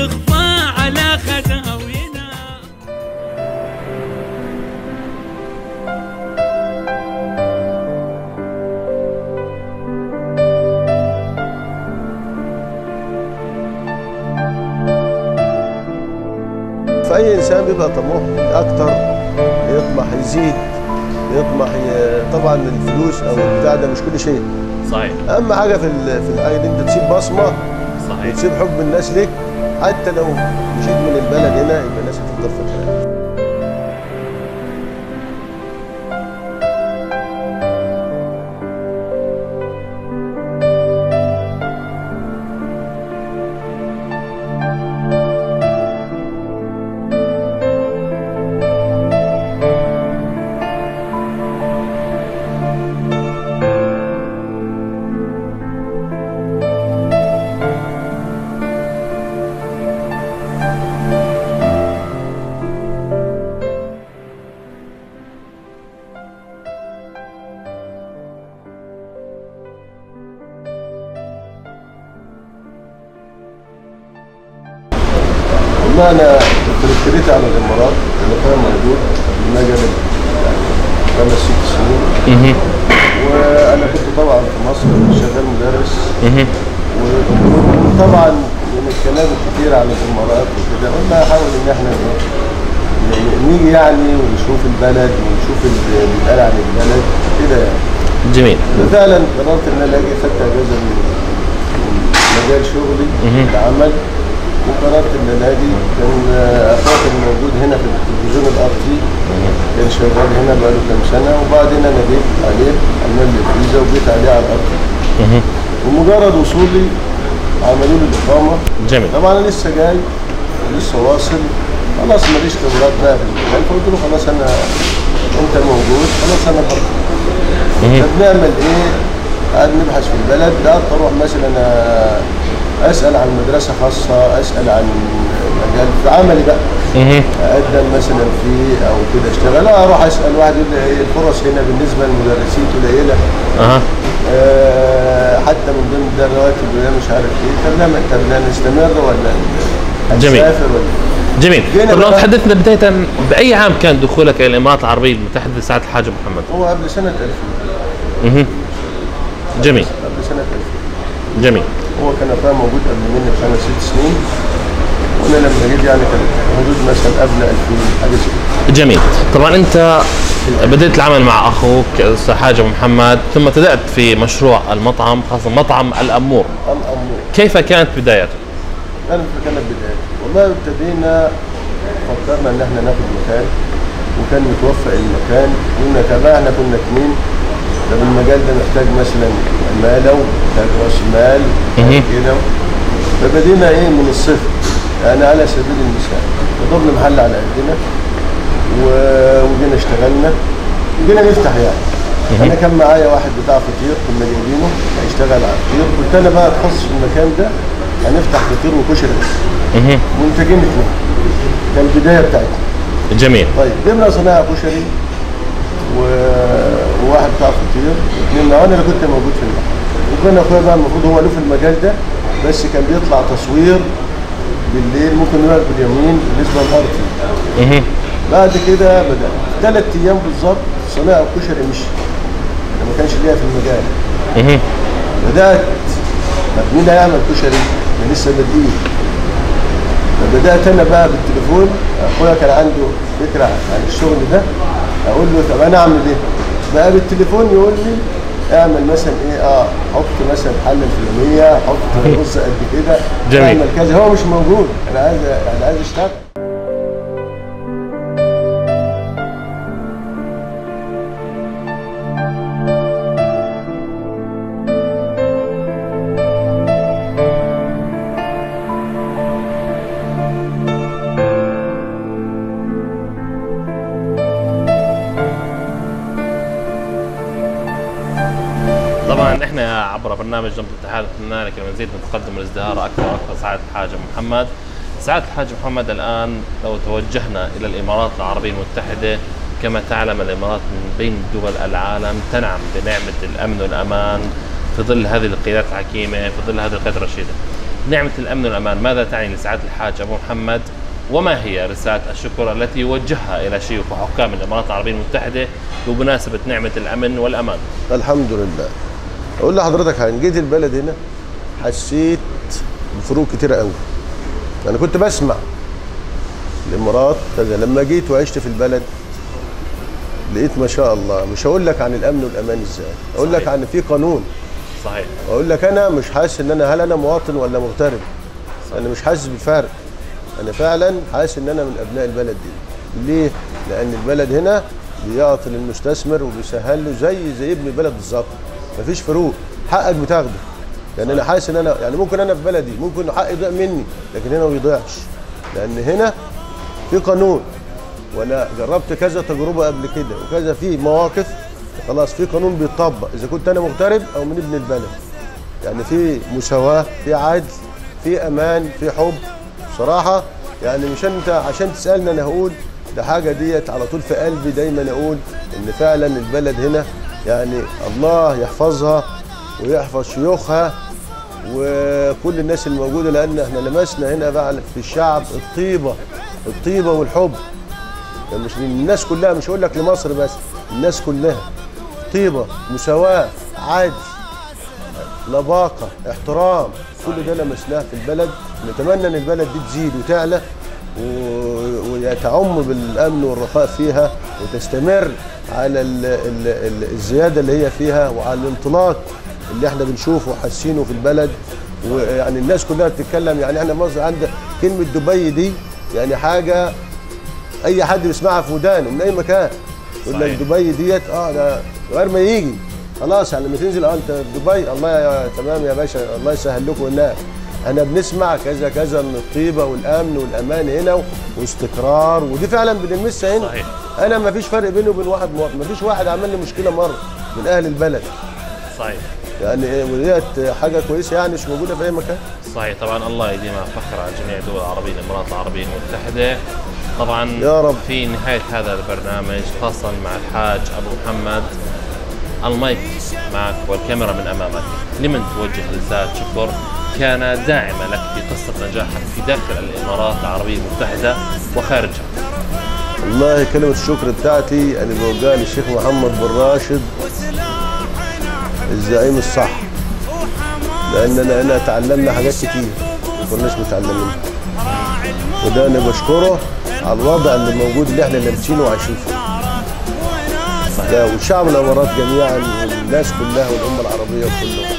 تخفى على خداوينا فأي إنسان بيبقى طموح أكتر يطمح يزيد يطمح ي... طبعا الفلوس أو البتاع ده مش كل شيء صحيح أهم حاجة في ال... في الحاجة دي أنت تسيب بصمة صحيح وتسيب حب الناس ليك حتى لو مشيت من البلد هنا يبقى الناس هتفضل فاكراك والله انا كنت اشتريت على الامارات اللي كان موجود من اجل خمس ست سنين وانا كنت طبعا في مصر شغال مدرس وطبعا من الكلام الكتير عن الامارات وكده قلنا نحاول ان احنا ن- نيجي يعني ونشوف البلد ونشوف اللي بيتقال عن البلد كده يعني جميل فعلا قررت ان انا اجي خدت اجازه من من مجال شغلي العمل وقررت ان انا اجي كان آه، اخويا كان موجود هنا في التلفزيون الارضي كان شغال هنا بقاله كام سنه وبعدين انا جيت عليه عمل لي فيزا وجيت عليه على الارض ومجرد وصولي عملوا لي الاقامه جميل طبعا انا لسه جاي ولسه واصل خلاص ماليش خبرات بقى في المجال فقلت له خلاص انا انت موجود خلاص انا هروح فبنعمل ايه؟ قاعد نبحث في البلد لا اروح مثلا آه، اسال عن مدرسه خاصه اسال عن مجال في عملي بقى اقدم مثلا فيه او كده اشتغل لا اروح اسال واحد يقول لي إيه الفرص هنا بالنسبه للمدرسين قليله اها آه، حتى من ضمن ده الرواتب وده مش عارف ايه طب نعمل طب لا نستمر ولا جميل. نسافر ولا جميل جينا طب لو بقى- تحدثنا بداية بأي عام كان دخولك إلى الإمارات العربية المتحدة سعادة الحاج محمد؟ هو قبل سنه 2000 مهم. جميل قبل سنه 2000 جميل هو كان اخويا موجود قبل مني بخمس ست سنين وانا لما جيت يعني كان حدود مثلا قبل 2000 حاجه زي كده جميل طبعا أنت بدأت العمل مع أخوك أستاذ حاج أبو محمد ثم بدأت في مشروع المطعم خاصة مطعم الأمور ام امور كيف كانت بدايته؟ كانت كانت بداية والله ابتدينا فكرنا ان احنا ناخد مكان وكان متوفق المكان قلنا طب احنا كنا اتنين طب المجال ده محتاج مثلا عماله ومحتاج راس مال مهم. كده فبدينا ايه من الصفر يعني على سبيل المثال ضربنا محل على قدنا و- وجينا اشتغلنا وجينا نفتح يعني انا كان معايا واحد بتاع فطير كنا جايبينه هيشتغل على الفطير قلت انا بقى اتخصص في المكان ده هنفتح فطير وكشري بس مهم. منتجين اثنين كان البدايه بتاعتنا جميل طيب جبنا صنايع كشري و... وواحد بتاع فطير واثنين وانا اللي كنت موجود في المحل وكان اخويا بقى المفروض هو له في المجال ده بس كان بيطلع تصوير بالليل ممكن يقعد باليومين بالنسبه للارض مهم. بعد كده بدا ثلاث ايام بالظبط صنايع الكشري مشي انا ما كانش ليا في المجال مهم. بدات طب مين اللي هيعمل كشري؟ انا لسه بديه فبدات انا بقى بالتليفون اخويا كان عنده فكره عن الشغل ده اقول له طب انا اعمل ايه؟ بقى بالتليفون يقول لي اعمل مثلا ايه اه حط مثلا حله الفلانيه حط رز قد كده جميل. اعمل كذا هو مش موجود انا عايز انا عايز اشتغل طبعا احنا عبر برنامج نبض الاتحاد اتمنى لك المزيد من التقدم والازدهار اكثر واكثر سعاده الحاج محمد. سعاده الحاج محمد الان لو توجهنا الى الامارات العربيه المتحده كما تعلم الامارات من بين دول العالم تنعم بنعمه الامن والامان في ظل هذه القيادات الحكيمه في ظل هذه القيادات الرشيده. نعمة الأمن والأمان ماذا تعني لسعادة الحاج أبو محمد وما هي رسالة الشكر التي يوجهها إلى شيوخ وحكام الإمارات العربية المتحدة بمناسبة نعمة الأمن والأمان الحمد لله اقول لحضرتك حاجه جيت البلد هنا حسيت بفروق كتيره قوي انا كنت بسمع الامارات كذا لما جيت وعشت في البلد لقيت ما شاء الله مش هقول لك عن الامن والامان ازاي اقول لك صحيح. عن في قانون صحيح اقول لك انا مش حاسس ان انا هل انا مواطن ولا مغترب انا مش حاسس بفرق انا فعلا حاسس ان انا من ابناء البلد دي ليه لان البلد هنا بيعطي للمستثمر وبيسهل له زي زي ابن البلد بالظبط مفيش فروق حقك بتاخده يعني انا حاسس ان انا يعني ممكن انا في بلدي ممكن حقي يضيع مني لكن هنا ما بيضيعش لان هنا في قانون وانا جربت كذا تجربه قبل كده وكذا في مواقف خلاص في قانون بيطبق اذا كنت انا مغترب او من ابن البلد يعني في مساواه في عدل في امان في حب بصراحه يعني مش انت عشان تسالني انا هقول ده حاجه ديت على طول في قلبي دايما اقول ان فعلا البلد هنا يعني الله يحفظها ويحفظ شيوخها وكل الناس الموجوده لان احنا لمسنا هنا بقى في الشعب الطيبه الطيبه والحب يعني مش الناس كلها مش هقول لك لمصر بس الناس كلها طيبه مساواه عدل لباقه احترام كل ده لمسناه في البلد نتمنى ان البلد دي تزيد وتعلى و- ويتعم بالامن والرخاء فيها وتستمر على ال ال ال الزياده اللي هي فيها وعلى الانطلاق اللي احنا بنشوفه وحاسينه في البلد ويعني الناس كلها بتتكلم يعني احنا مصر عند كلمه دبي دي يعني حاجه اي حد بيسمعها في ودانه من اي مكان يقول لك صحيح. دبي ديت اه ده غير ما يجي خلاص يعني لما تنزل اه انت في دبي الله يا تمام يا باشا الله يسهل لكم هناك احنا بنسمع كذا كذا من الطيبه والامن والامان هنا واستقرار ودي فعلا بنلمسها هنا صحيح. انا ما فيش فرق بيني وبين واحد مواطن ما فيش واحد عمل لي مشكله مره من اهل البلد صحيح يعني إيه، وديت حاجه كويسه يعني مش موجوده في اي مكان صحيح طبعا الله يديمها فخر على جميع الدول العربية الإمارات العربية المتحدة طبعا يا رب. في نهاية هذا البرنامج خاصة مع الحاج أبو محمد المايك معك والكاميرا من أمامك لمن توجه رسالة شكر كان داعما لك في قصة نجاحك في داخل الإمارات العربية المتحدة وخارجها والله كلمة الشكر بتاعتي أنا بوجهها للشيخ محمد بن راشد الزعيم الصح لأننا هنا تعلمنا حاجات كتير ما كناش متعلمينها وده أنا بشكره على الوضع اللي موجود اللي احنا لابسينه وعايشين فيه ده وشعب الإمارات جميعا والناس كلها والأمة العربية كلها